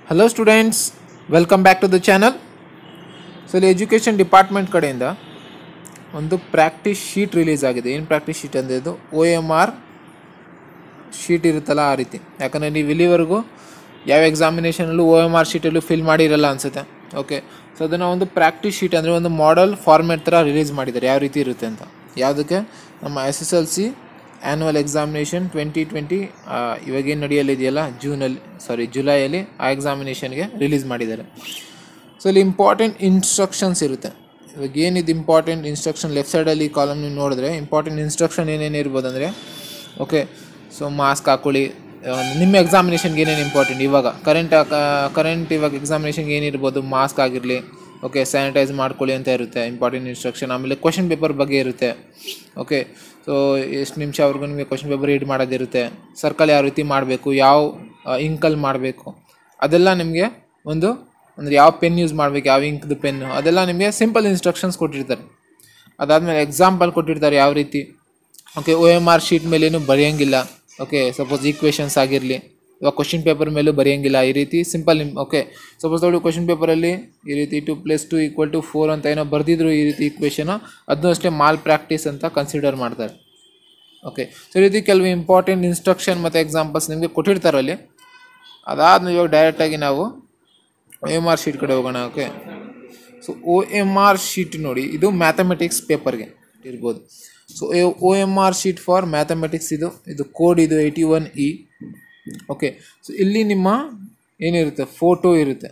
hello students welcome back to the channel so ಇಲ್ಲಿ education department ಕಡೆಯಿಂದ ಒಂದು practice sheet release ಆಗಿದೆ ಏನು ಪ್ರಾಕ್ಟೀಸ್ ಶೀಟ್ ಅಂದರೆ ಇದು ಒ ಎಮ್ ಆರ್ ಶೀಟ್ ಇರುತ್ತಲ್ಲ ಆ ರೀತಿ ಯಾಕಂದರೆ ನೀವು ಇಲ್ಲಿವರೆಗೂ ಯಾವ ಎಕ್ಸಾಮಿನೇಷನಲ್ಲೂ ಒ ಎಮ್ ಆರ್ ಶೀಟಲ್ಲೂ ಫಿಲ್ ಮಾಡಿರಲ್ಲ ಅನಿಸುತ್ತೆ ಓಕೆ ಸೊ ಅದನ್ನು ಒಂದು ಪ್ರಾಕ್ಟೀಸ್ ಶೀಟ್ ಅಂದರೆ ಒಂದು ಮಾಡೆಲ್ ಫಾರ್ಮ್ಯಾಟ್ ಥರ ರಿಲೀಸ್ ಮಾಡಿದ್ದಾರೆ ಯಾವ ರೀತಿ ಇರುತ್ತೆ ಅಂತ ಯಾವುದಕ್ಕೆ ನಮ್ಮ S S L C annual examination twenty twenty ಇವಾಗೇನು ನಡೆಯಲಿದೆಯಲ್ಲ ಜೂನಲ್ಲಿ ಸಾರಿ ಜುಲೈಯಲ್ಲಿ ಆ ಎಕ್ಸಾಮಿನೇಷನ್ಗೆ ರಿಲೀಸ್ ಮಾಡಿದ್ದಾರೆ ಸೊ ಇಲ್ಲಿ ಇಂಪಾರ್ಟೆಂಟ್ ಇನ್ಸ್ಟ್ರಕ್ಷನ್ಸ್ ಇರುತ್ತೆ ಇವಾಗ ಏನಿದು ಇಂಪಾರ್ಟೆಂಟ್ ಇನ್ಸ್ಟ್ರಕ್ಷನ್ ಲೆಫ್ಟ್ ಸೈಡಲ್ಲಿ ಕಾಲಮ್ ನೀವು ನೋಡಿದ್ರೆ ಇಂಪಾರ್ಟೆಂಟ್ ಇನ್ಸ್ಟ್ರಕ್ಷನ್ ಏನೇನು ಇರ್ಬೋದು ಅಂದರೆ ಓಕೆ ಸೊ ಮಾಸ್ಕ್ ಹಾಕೊಳ್ಳಿ ಆ, ನಿಮ್ಮ ಎಕ್ಸಾಮಿನೇಷನ್ಗೆ ಏನೇನು ಇಂಪಾರ್ಟೆಂಟ್ ಇವಾಗ ಕರೆಂಟ್ ಕರೆಂಟ್ ಇವಾಗ ಎಕ್ಸಾಮಿನೇಷನ್ಗೆ ಏನಿರ್ಬೋದು ಮಾಸ್ಕ್ ಆಗಿರಲಿ ಓಕೆ ಸ್ಯಾನಿಟೈಸ್ ಮಾಡ್ಕೊಳ್ಳಿ ಅಂತ ಇರುತ್ತೆ ಇಂಪಾರ್ಟೆಂಟ್ ಇನ್ಸ್ಟ್ರಕ್ಷನ್ ಆಮೇಲೆ ಕ್ವಶನ್ ಪೇಪರ್ ಬಗ್ಗೆ ಇರುತ್ತೆ ಓಕೆ ಸೊ ಎಷ್ಟು ನಿಮಿಷವರೆಗೂ ನಿಮಗೆ ಕ್ವಶನ್ ಪೇಪರ್ ರೀಡ್ ಮಾಡೋದಿರುತ್ತೆ ಸರ್ಕಲ್ ಯಾವ ರೀತಿ ಮಾಡಬೇಕು ಯಾವ ಇಂಕಲ್ಲಿ ಮಾಡಬೇಕು ಅದೆಲ್ಲ ನಿಮಗೆ ಒಂದು ಅಂದರೆ ಯಾವ ಪೆನ್ ಯೂಸ್ ಮಾಡಬೇಕು ಯಾವ ಇಂಕ್ದು ಪೆನ್ನು ಅದೆಲ್ಲ ನಿಮಗೆ ಸಿಂಪಲ್ ಇನ್ಸ್ಟ್ರಕ್ಷನ್ಸ್ ಕೊಟ್ಟಿರ್ತಾರೆ ಅದಾದಮೇಲೆ ಎಕ್ಸಾಂಪಲ್ ಕೊಟ್ಟಿರ್ತಾರೆ ಯಾವ ರೀತಿ okay O M R sheet ಮೇಲೇನು ಬರೆಯೋಂಗಿಲ್ಲ ಓಕೆ ಸಪೋಸ್ ಈಕ್ವೇಷನ್ಸ್ ಆಗಿರಲಿ ಇವಾಗ ಕ್ವಶನ್ ಪೇಪರ್ ಮೇಲೂ ಬರೆಯೋಂಗಿಲ್ಲ ಈ ರೀತಿ ಸಿಂಪಲ್ ಓಕೆ ಸಪೋಸ್ ನೋಡಿ ಕ್ವಶನ್ ಪೇಪರಲ್ಲಿ ಈ ರೀತಿ two plus two equal to four ಅಂತ ಏನೋ ಬರೆದಿದ್ರು ಈ ರೀತಿ ಈಕ್ವೇಷನು ಅದನ್ನೂ ಅಷ್ಟೇ ಮಾಲ್ ಪ್ರಾಕ್ಟೀಸ್ ಅಂತ ಕನ್ಸಿಡರ್ ಮಾಡ್ತಾರೆ ಓಕೆ ಸೊ ಈ ರೀತಿ ಕೆಲವು ಇಂಪಾರ್ಟೆಂಟ್ ಇನ್ಸ್ಟ್ರಕ್ಷನ್ ಮತ್ತು ಎಕ್ಸಾಂಪಲ್ಸ್ ನಿಮಗೆ ಕೊಟ್ಟಿರ್ತಾರೆ ಅಲ್ಲಿ ಅದಾದ್ಮೇಲೆ ಇವಾಗ ಡೈರೆಕ್ಟಾಗಿ ನಾವು ಒ ಎಮ್ ಆರ್ ಶೀಟ್ ಕಡೆ ಹೋಗೋಣ okay so O M R sheet ನೋಡಿ ಇದು ಮ್ಯಾಥಮೆಟಿಕ್ಸ್ ಪೇಪರ್ಗೆ ಇರ್ಬೋದು so O M R sheet for mathematics ಇದು ಇದು ಕೋಡ್ ಇದು eighty one E okay so ಇಲ್ಲಿ ನಿಮ್ಮ ಏನಿರುತ್ತೆ ಫೋಟೋ ಇರುತ್ತೆ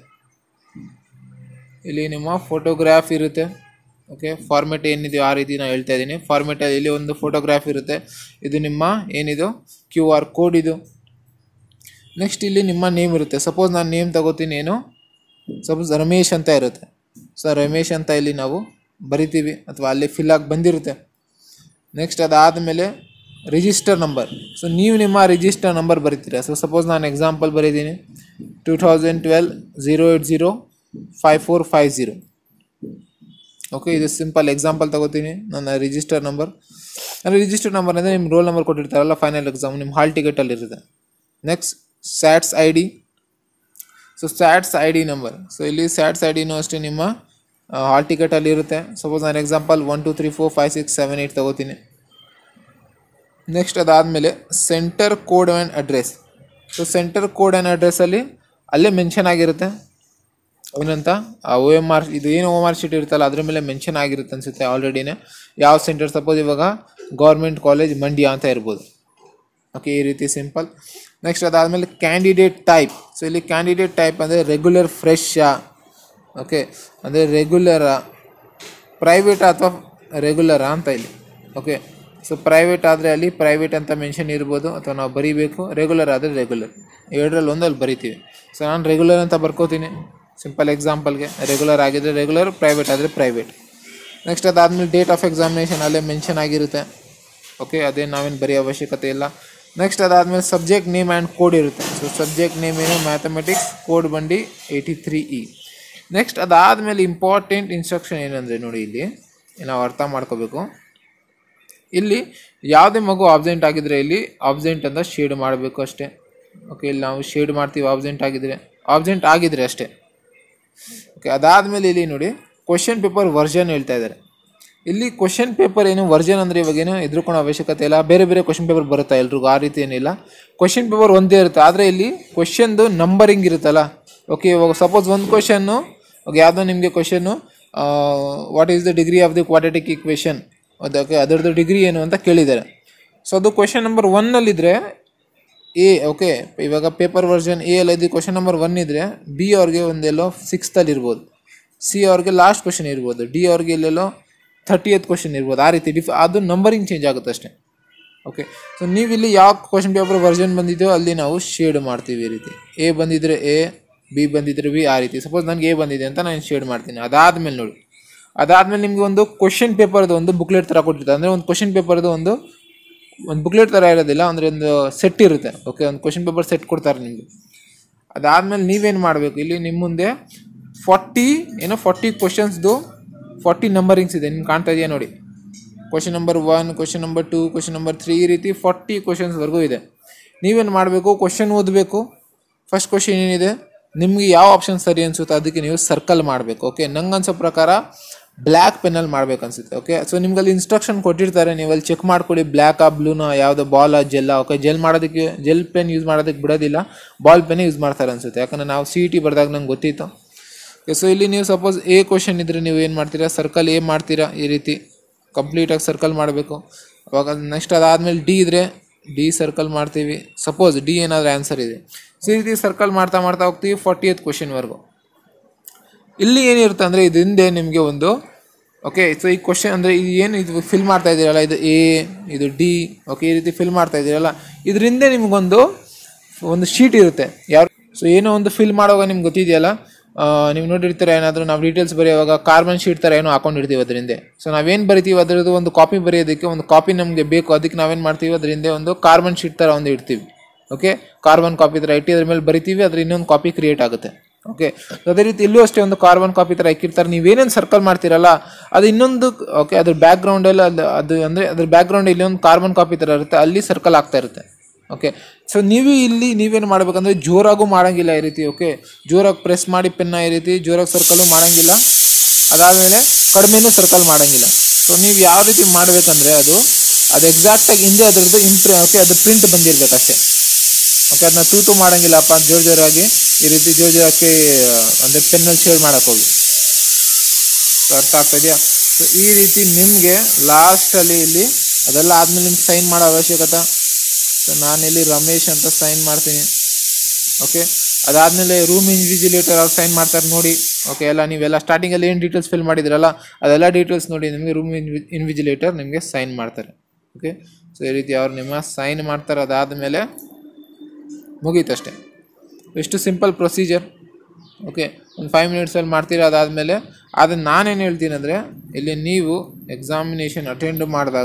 ಇಲ್ಲಿ ನಿಮ್ಮ ಫೋಟೋಗ್ರಾಫ್ ಇರುತ್ತೆ ಓಕೆ ಫಾರ್ಮೆಟ್ ಏನಿದೆಯೋ ಆ ರೀತಿ ನಾನು ಹೇಳ್ತಾ ಇದ್ದೀನಿ ಫಾರ್ಮೆಟಲ್ಲಿ ಇಲ್ಲಿ ಒಂದು ಫೋಟೋಗ್ರಾಫ್ ಇರುತ್ತೆ ಇದು ನಿಮ್ಮ ಏನಿದು ಕ್ಯೂ ಆರ್ ಕೋಡ್ ಇದು ನೆಕ್ಸ್ಟ್ ಇಲ್ಲಿ ನಿಮ್ಮ ನೇಮ್ ಇರುತ್ತೆ ಸಪೋಸ್ ನಾನು ನೇಮ್ ತಗೋತೀನಿ ಏನು ಸಪೋಸ್ ರಮೇಶ್ ಅಂತ ಇರುತ್ತೆ ಸೊ ರಮೇಶ್ ಅಂತ ಇಲ್ಲಿ ನಾವು ಬರಿತೀವಿ ಅಥವಾ ಅಲ್ಲಿ ಫಿಲ್ ಆಗಿ ಬಂದಿರುತ್ತೆ ನೆಕ್ಸ್ಟ್ ಅದಾದಮೇಲೆ ರಿಜಿಸ್ಟರ್ ನಂಬರ್ ಸೊ ನೀವು ನಿಮ್ಮ ರಿಜಿಸ್ಟರ್ ನಂಬರ್ ಬರಿತೀರಾ ಸೊ ಸಪೋಸ್ ನಾನು ಎಕ್ಸಾಂಪಲ್ ಬರೀತೀನಿ two thousand twelve zero eight zero five four five zero okay ಇದು ಸಿಂಪಲ್ ಎಕ್ಸಾಂಪಲ್ ತಗೋತೀನಿ ನನ್ನ ರಿಜಿಸ್ಟರ್ ನಂಬರ್ ಅಂದರೆ ರಿಜಿಸ್ಟರ್ ನಂಬರ್ ಅಂದರೆ ನಿಮ್ಮ ರೋಲ್ ನಂಬರ್ ಕೊಟ್ಟಿರ್ತಾರಲ್ಲ ಫೈನಲ್ ಎಕ್ಸಾಮ್ ನಿಮ್ಮ ಹಾಲ್ ಟಿಕೆಟಲ್ಲಿ ಇರುತ್ತೆ next SATS I D so SATS I D number so ಇಲ್ಲಿ ಸ್ಯಾಟ್ಸ್ ಐ ಡಿನೂ ಅಷ್ಟೇ ನಿಮ್ಮ ಹಾಲ್ ಟಿಕೆಟಲ್ಲಿ ಇರುತ್ತೆ ಸಪೋಸ್ ನಾನು example one two three four five six seven eight ತಗೋತೀನಿ ನೆಕ್ಸ್ಟ್ ಅದಾದಮೇಲೆ centre code and address so centre code and ಅಡ್ರೆಸ್ಸಲ್ಲಿ ಅಲ್ಲೇ ಮೆನ್ಷನ್ ಆಗಿರುತ್ತೆ ಏನಂತ ಒ ಎಮ್ ಆರ್ ಇದು ಏನು ಒ ಎಮ್ ಆರ್ ಶೀಟ್ ಇರುತ್ತಲ್ಲ ಅದ್ರ ಮೇಲೆ ಮೆನ್ಷನ್ ಆಗಿರುತ್ತೆ ಅನಿಸುತ್ತೆ ಆಲ್ರೆಡಿನೇ ಯಾವ ಸೆಂಟರ್ ಸಪೋಸ್ ಇವಾಗ ಗೌರ್ಮೆಂಟ್ ಕಾಲೇಜ್ ಮಂಡ್ಯ ಅಂತ ಇರ್ಬೋದು ಓಕೆ ಈ ರೀತಿ ಸಿಂಪಲ್ ನೆಕ್ಸ್ಟ್ ಅದಾದಮೇಲೆ ಕ್ಯಾಂಡಿಡೇಟ್ ಟೈಪ್ ಸೊ ಇಲ್ಲಿ ಕ್ಯಾಂಡಿಡೇಟ್ ಟೈಪ್ ಅಂದರೆ ರೆಗ್ಯುಲರ್ ಫ್ರೆಶ್ಶಾ ಓಕೆ ಅಂದರೆ ರೆಗ್ಯುಲರಾ ಪ್ರೈವೇಟ್ ಅಥವಾ ರೆಗ್ಯುಲರಾ ಅಂತ ಇಲ್ಲಿ ಓಕೆ ಸೊ ಪ್ರೈವೇಟ್ ಆದರೆ ಅಲ್ಲಿ ಪ್ರೈವೇಟ್ ಅಂತ ಮೆನ್ಷನ್ ಇರ್ಬೋದು ಅಥವಾ ನಾವು ಬರೀಬೇಕು ರೆಗ್ಯುಲರ್ ಆದರೆ ರೆಗ್ಯುಲರ್ ಎರಡರಲ್ಲಿ ಒಂದಲ್ಲಿ ಬರಿತೀವಿ ಸೊ ನಾನು ರೆಗ್ಯುಲರ್ ಅಂತ ಬರ್ಕೋತೀನಿ ಸಿಂಪಲ್ ಎಕ್ಸಾಂಪಲ್ಗೆ ರೆಗ್ಯುಲರ್ ಆಗಿದ್ದರೆ ರೆಗ್ಯುಲರ್ ಪ್ರೈವೇಟ್ ಆದರೆ ಪ್ರೈವೇಟ್ ನೆಕ್ಸ್ಟ್ ಅದಾದಮೇಲೆ ಡೇಟ್ ಆಫ್ ಎಕ್ಸಾಮಿನೇಷನ್ ಅಲ್ಲೇ ಮೆನ್ಷನ್ ಆಗಿರುತ್ತೆ ಓಕೆ ಅದೇ ನಾವೇನು ಬರೆಯೋ ಅವಶ್ಯಕತೆ ಇಲ್ಲ ನೆಕ್ಸ್ಟ್ ಅದಾದಮೇಲೆ ಸಬ್ಜೆಕ್ಟ್ ನೇಮ್ ಆ್ಯಂಡ್ ಕೋಡ್ ಇರುತ್ತೆ ಸೊ ಸಬ್ಜೆಕ್ಟ್ ನೇಮ್ ಏನು ಮ್ಯಾಥಮೆಟಿಕ್ಸ್ ಕೋಡ್ ಬಂದು ಏಯ್ಟಿ ತ್ರೀ ಇ ನೆಕ್ಸ್ಟ್ ಅದಾದಮೇಲೆ ಇಂಪಾರ್ಟೆಂಟ್ ಇನ್ಸ್ಟ್ರಕ್ಷನ್ ಏನಂದರೆ ನೋಡಿ ಇಲ್ಲಿ ನಾವು ಅರ್ಥ ಮಾಡ್ಕೋಬೇಕು ಇಲ್ಲಿ ಯಾವುದೇ ಮಗು ಆಬ್ಸೆಂಟ್ ಆಗಿದ್ರೆ ಇಲ್ಲಿ ಆಬ್ಸೆಂಟ್ ಅಂತ ಶೇಡ್ ಮಾಡಬೇಕು ಅಷ್ಟೇ ಓಕೆ ಇಲ್ಲಿ ನಾವು ಶೇಡ್ ಮಾಡ್ತೀವಿ ಆಬ್ಸೆಂಟ್ ಆಗಿದ್ರೆ ಆಬ್ಸೆಂಟ್ ಆಗಿದ್ರೆ ಅಷ್ಟೇ ಓಕೆ ಅದಾದಮೇಲೆ ಇಲ್ಲಿ ನೋಡಿ ಕ್ವಶನ್ ಪೇಪರ್ ವರ್ಷನ್ ಹೇಳ್ತಾ ಇದ್ದಾರೆ ಇಲ್ಲಿ ಕ್ವಶನ್ ಪೇಪರ್ ಏನು ವರ್ಜನ್ ಅಂದರೆ ಇವಾಗೇನು ಎದುರ್ಕೊಳ್ಳೋ ಅವಶ್ಯಕತೆ ಇಲ್ಲ ಬೇರೆ ಬೇರೆ ಕ್ವಶನ್ ಪೇಪರ್ ಬರುತ್ತಾ ಎಲ್ರಿಗೂ ಆ ರೀತಿ ಏನಿಲ್ಲ ಕ್ವಶನ್ ಪೇಪರ್ ಒಂದೇ ಇರುತ್ತೆ ಆದರೆ ಇಲ್ಲಿ ಕ್ವಶನ್ದು ನಂಬರಿಂಗ್ ಇರುತ್ತಲ್ಲ ಓಕೆ ಇವಾಗ ಸಪೋಸ್ ಒಂದು ಕ್ವಶನ್ನು ಯಾವುದೋ ನಿಮಗೆ ಕ್ವಶನ್ನು what is the degree of the quadratic equation ಅದಕ್ಕೆ ಅದರದ್ದು ಡಿಗ್ರಿ ಏನು ಅಂತ ಕೇಳಿದ್ದಾರೆ ಸೊ ಅದು ಕ್ವಶನ್ ನಂಬರ್ ಒನ್ನಲ್ಲಿದ್ದರೆ ಎ ಓಕೆ ಇವಾಗ ಪೇಪರ್ ವರ್ಷನ್ ಎ ಅಲ್ಲಿ ಕ್ವಶನ್ ನಂಬರ್ ಒನ್ ಇದ್ದರೆ ಬಿ ಅವ್ರಿಗೆ ಒಂದೆಲ್ಲೋ ಸಿಕ್ಸ್ತಲ್ಲಿ ಇರ್ಬೋದು ಸಿ ಅವ್ರಿಗೆ ಲಾಸ್ಟ್ ಕ್ವಶನ್ ಇರ್ಬೋದು ಡಿ ಅವ್ರಿಗೆ ಇಲ್ಲೆಲ್ಲೋ ಥರ್ಟಿ ಏತ್ ಕ್ವಶನ್ ಇರ್ಬೋದು ಆ ರೀತಿ ಡಿಫ್ ಅದು ನಂಬರಿಂಗ್ ಚೇಂಜ್ ಆಗುತ್ತೆ ಅಷ್ಟೇ ಓಕೆ ಸೊ ನೀವಿಲ್ಲಿ ಯಾವ ಕ್ವಶನ್ ಪೇಪರ್ ವರ್ಷನ್ ಬಂದಿದೆಯೋ ಅಲ್ಲಿ ನಾವು ಶೇಡ್ ಮಾಡ್ತೀವಿ ಈ ರೀತಿ ಎ ಬಂದಿದ್ರೆ ಎ ಬಿ ಬಂದಿದ್ರೆ ಬಿ ಆ ರೀತಿ ಸಪೋಸ್ ನನಗೆ ಎ ಬಂದಿದೆ ಅಂತ ನಾನು ಶೇಡ್ ಮಾಡ್ತೀನಿ ಅದಾದಮೇಲೆ ನೋಡಿ ಅದಾದಮೇಲೆ ನಿಮಗೆ ಒಂದು ಕ್ವಶನ್ ಪೇಪರ್ದು ಒಂದು ಬುಕ್ಲೆಟ್ ಥರ ಕೊಟ್ಟಿರ್ತಾರೆ ಅಂದರೆ ಒಂದು ಕ್ವಶನ್ ಪೇಪರ್ದು ಒಂದು ಒಂದು ಬುಕ್ಲೆಟ್ ಥರ ಇರೋದಿಲ್ಲ ಅಂದರೆ ಒಂದು ಸೆಟ್ ಇರುತ್ತೆ ಓಕೆ ಒಂದು ಕ್ವಶನ್ ಪೇಪರ್ ಸೆಟ್ ಕೊಡ್ತಾರೆ ನಿಮಗೆ ಅದಾದಮೇಲೆ ನೀವೇನು ಮಾಡಬೇಕು ಇಲ್ಲಿ ನಿಮ್ಮ ಮುಂದೆ ಫಾರ್ಟಿ ಏನೋ ಫಾರ್ಟಿ ಕ್ವಶನ್ಸ್ದು ಫಾರ್ಟಿ ನಂಬರಿಂಗ್ಸ್ ಇದೆ ನಿಮ್ಗೆ ಕಾಣ್ತಾ ಇದೆಯಾ ನೋಡಿ question number one question number two question number three ಈ ರೀತಿ ಫಾರ್ಟಿ ಕ್ವಶನ್ಸ್ವರೆಗೂ ಇದೆ ನೀವೇನು ಮಾಡಬೇಕು ಕ್ವಶನ್ ಓದಬೇಕು ಫಸ್ಟ್ ಕ್ವಶನ್ ಏನಿದೆ ನಿಮಗೆ ಯಾವ ಆಪ್ಷನ್ ಸರಿ ಅನಿಸುತ್ತೆ ಅದಕ್ಕೆ ನೀವು ಸರ್ಕಲ್ ಮಾಡಬೇಕು ಓಕೆ ನಂಗೆ ಅನ್ಸೋ ಪ್ರಕಾರ ಬ್ಲ್ಯಾಕ್ ಪೆನ್ನಲ್ಲಿ ಮಾಡ್ಬೇಕು ಅನ್ಸುತ್ತೆ ಓಕೆ ಸೊ ನಿಮ್ಗೆ ಅಲ್ಲಿ ಇನ್ಸ್ಟ್ರಕ್ಷನ್ ಕೊಟ್ಟಿರ್ತಾರೆ ನೀವು ಅಲ್ಲಿ ಚೆಕ್ ಮಾಡ್ಕೊಳ್ಳಿ ಬ್ಲ್ಯಾಕಾ ಬ್ಲೂನ ಯಾವುದು ಬಾಲ್ ಜೆಲ್ಲ ಓಕೆ ಜೆಲ್ ಮಾಡೋದಕ್ಕೆ ಜೆಲ್ ಪೆನ್ ಯೂಸ್ ಮಾಡೋದಕ್ಕೆ ಬಿಡೋದಿಲ್ಲ ಬಾಲ್ ಪೆನ್ನೇ ಯೂಸ್ ಮಾಡ್ತಾರೆ ಅನ್ಸುತ್ತೆ ಯಾಕಂದರೆ ನಾವು ಸಿ ಇ ಟಿ ಬರೆದಾಗ ನಂಗೆ ಗೊತ್ತಿತ್ತು ಓಕೆ ಸೊ ಇಲ್ಲಿ ನೀವು ಸಪೋಸ್ ಎ ಕ್ವಶನ್ ಇದ್ದರೆ ನೀವು ಏನು ಮಾಡ್ತೀರಾ ಸರ್ಕಲ್ ಎ ಮಾಡ್ತೀರಾ ಈ ರೀತಿ ಕಂಪ್ಲೀಟಾಗಿ ಸರ್ಕಲ್ ಮಾಡಬೇಕು ಅವಾಗ ನೆಕ್ಸ್ಟ್ ಅದಾದಮೇಲೆ ಡಿ ಇದ್ದರೆ ಡಿ ಸರ್ಕಲ್ ಮಾಡ್ತೀವಿ ಸಪೋಸ್ ಡಿ ಏನಾದರೂ ಆನ್ಸರ್ ಇದೆ ಸೊ ಈ ರೀತಿ ಸರ್ಕಲ್ ಮಾಡ್ತಾ ಮಾಡ್ತಾ ಹೋಗ್ತೀವಿ ಫಾರ್ಟಿ ಏತ್ ಕ್ವಶನ್ವರೆಗೂ ಇಲ್ಲಿ ಏನಿರುತ್ತೆ ಅಂದರೆ ಇದು ಹಿಂದೆ ನಿಮಗೆ ಒಂದು ಓಕೆ ಸೊ ಈ ಕ್ವಶನ್ ಅಂದರೆ ಇದು ಏನು ಇದು ಫಿಲ್ ಮಾಡ್ತಾ ಇದ್ದೀರಲ್ಲ ಇದು ಎ ಇದು ಡಿ ಓಕೆ ಈ ರೀತಿ ಫಿಲ್ ಮಾಡ್ತಾ ಇದ್ದೀರಲ್ಲ ಇದರಿಂದ ನಿಮಗೊಂದು ಒಂದು ಶೀಟ್ ಇರುತ್ತೆ ಯಾವ ಸೊ ಏನೋ ಒಂದು ಫಿಲ್ ಮಾಡುವಾಗ ನಿಮ್ಗೆ ಗೊತ್ತಿದೆಯಲ್ಲ ಆ, ನೀವು ನೋಡಿರ್ತೀರ ಏನಾದರೂ ನಾವು ಡೀಟೇಲ್ಸ್ ಬರೆಯುವಾಗ ಕಾರ್ಬನ್ ಶೀಟ್ ಥರ ಏನೋ ಹಾಕೊಂಡಿರ್ತೀವಿ ಅದರಿಂದ ಸೊ ನಾವೇನು ಬರಿತೀವಿ ಅದರದ್ದು ಒಂದು ಕಾಪಿ ಬರೆಯೋದಕ್ಕೆ ಒಂದು ಕಾಪಿ ನಮಗೆ ಬೇಕು ಅದಕ್ಕೆ ನಾವೇನು ಮಾಡ್ತೀವಿ ಅದರಿಂದ ಒಂದು ಕಾರ್ಬನ್ ಶೀಟ್ ಥರ ಒಂದು ಇಡ್ತೀವಿ ಓಕೆ ಕಾರ್ಬನ್ ಕಾಪಿ ಥರ ಇಟ್ಟು ಅದ್ರ ಮೇಲೆ ಬರಿತೀವಿ ಅದ್ರ ಇನ್ನೊಂದು ಕಾಪಿ ಕ್ರಿಯೇಟ್ ಆಗುತ್ತೆ ಓಕೆ ಅದೇ ರೀತಿ ಇಲ್ಲೂ ಅಷ್ಟೇ ಒಂದು ಕಾರ್ಬನ್ ಕಾಪಿ ಥರ ಇಕ್ಕಿರ್ತಾರೆ ನೀವೇನೇನು ಸರ್ಕಲ್ ಮಾಡ್ತೀರಲ್ಲ ಅದು ಇನ್ನೊಂದು ಓಕೆ ಅದ್ರ ಬ್ಯಾಕ್ಗ್ರೌಂಡಲ್ಲಿ ಅದು ಅದು ಅಂದರೆ ಅದ್ರ ಬ್ಯಾಕ್ಗ್ರೌಂಡ್ ಇಲ್ಲಿ ಒಂದು ಕಾರ್ಬನ್ ಕಾಪಿ ಥರ ಇರುತ್ತೆ ಅಲ್ಲಿ ಸರ್ಕಲ್ ಆಗ್ತಾ ಇರುತ್ತೆ ಓಕೆ ಸೊ ನೀವು ಇಲ್ಲಿ ನೀವೇನು ಮಾಡ್ಬೇಕಂದ್ರೆ ಜೋರಾಗೂ ಮಾಡಂಗಿಲ್ಲ ಈ ರೀತಿ ಓಕೆ ಜೋರಾಗಿ ಪ್ರೆಸ್ ಮಾಡಿ ಪೆನ್ನ ಈ ರೀತಿ ಜೋರಾಗಿ ಸರ್ಕಲು ಮಾಡಂಗಿಲ್ಲ ಅದಾದಮೇಲೆ ಕಡಿಮೆನೂ ಸರ್ಕಲ್ ಮಾಡಂಗಿಲ್ಲ ಸೊ ನೀವು ಯಾವ ರೀತಿ ಮಾಡಬೇಕಂದ್ರೆ ಅದು ಅದು ಎಕ್ಸಾಕ್ಟಾಗಿ ಹಿಂದೆ ಅದರದ್ದು ಇಂಪ್ರಿ ಓಕೆ ಅದು ಪ್ರಿಂಟ್ ಬಂದಿರಬೇಕಷ್ಟೇ ಓಕೆ ಅದನ್ನ ತೂತು ಮಾಡಂಗಿಲ್ಲಪ್ಪ ಜೋರು ಜೋರಾಗಿ ಈ ರೀತಿ ಜೋರು ಜೋರಕ್ಕೆ ಅಂದರೆ ಪೆನ್ನಲ್ಲಿ ಶೇಡ್ ಮಾಡಕ್ಕೆ ಹೋಗಿ ಸೊ ಅರ್ಥ ಆಗ್ತಾ ಇದೆಯಾ ಸೊ ಈ ರೀತಿ ನಿಮಗೆ ಲಾಸ್ಟಲ್ಲಿ ಇಲ್ಲಿ ಅದೆಲ್ಲ ಆದಮೇಲೆ ನಿಮ್ಗೆ ಸೈನ್ ಮಾಡೋ ಅವಶ್ಯಕತೆ ಸೊ ನಾನಿಲ್ಲಿ ರಮೇಶ್ ಅಂತ ಸೈನ್ ಮಾಡ್ತೀನಿ ಓಕೆ ಅದಾದಮೇಲೆ ರೂಮ್ ಇನ್ವಿಜಿಲೇಟರ್ ಅವ್ರು ಸೈನ್ ಮಾಡ್ತಾರೆ ನೋಡಿ ಓಕೆ ಎಲ್ಲ ನೀವೆಲ್ಲ ಸ್ಟಾರ್ಟಿಂಗಲ್ಲಿ ಏನು ಡೀಟೇಲ್ಸ್ ಫಿಲ್ ಮಾಡಿದ್ರಲ್ಲ ಅದೆಲ್ಲ ಡೀಟೇಲ್ಸ್ ನೋಡಿ ನಿಮಗೆ ರೂಮ್ ಇನ್ವಿಜಿಲೇಟರ್ ನಿಮಗೆ ಸೈನ್ ಮಾಡ್ತಾರೆ ಓಕೆ ಸೊ ಈ ರೀತಿ ಅವ್ರು ನಿಮ್ಮ ಸೈನ್ ಮಾಡ್ತಾರೆ ಅದಾದಮೇಲೆ ಮುಗೀತಷ್ಟೇ ಎಷ್ಟು ಸಿಂಪಲ್ ಪ್ರೊಸೀಜರ್ ಓಕೆ ಒಂದು ಫೈವ್ ಮಿನಿಟ್ಸಲ್ಲಿ ಮಾಡ್ತೀರಾ ಅದಾದಮೇಲೆ ಅದನ್ನು ನಾನೇನು ಹೇಳ್ತೀನಿ ಅಂದರೆ ಇಲ್ಲಿ ನೀವು ಎಕ್ಸಾಮಿನೇಷನ್ ಅಟೆಂಡ್ ಮಾಡಿದಾಗ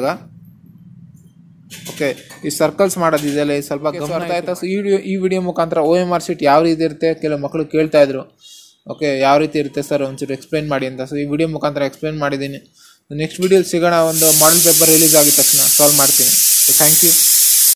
ಓಕೆ ಈ ಸರ್ಕಲ್ಸ್ ಮಾಡೋದಿದೆಯಲ್ಲ ಈ ಸ್ವಲ್ಪ ಗಮನ ಆಯ್ತಾ ಸೊ ಈ ವಿಡಿಯೋ ಈ ವಿಡಿಯೋ ಮುಖಾಂತರ ಓ ಎಮ್ ಆರ್ ಶೀಟ್ ಯಾವ ರೀತಿ ಇರುತ್ತೆ ಕೆಲವು ಮಕ್ಕಳು ಕೇಳ್ತಾ ಇದ್ರು ಓಕೆ ಯಾವ ರೀತಿ ಇರುತ್ತೆ ಸರ್ ಒಂಚೂರು ಎಕ್ಸ್ಪ್ಲೈನ್ ಮಾಡಿ ಅಂತ ಸೊ ಈ ವಿಡಿಯೋ ಮುಖಾಂತರ ಎಕ್ಸ್ಪ್ಲೈನ್ ಮಾಡಿದ್ದೀನಿ ನೆಕ್ಸ್ಟ್ ವಿಡಿಯೋಲಿ ಸಿಗೋಣ ಒಂದು ಮಾಡೆಲ್ ಪೇಪರ್ ರಿಲೀಸ್ ಆಗಿದ ತಕ್ಷಣ ಸಾಲ್ವ್ ಮಾಡ್ತೀನಿ ಥ್ಯಾಂಕ್ ಯು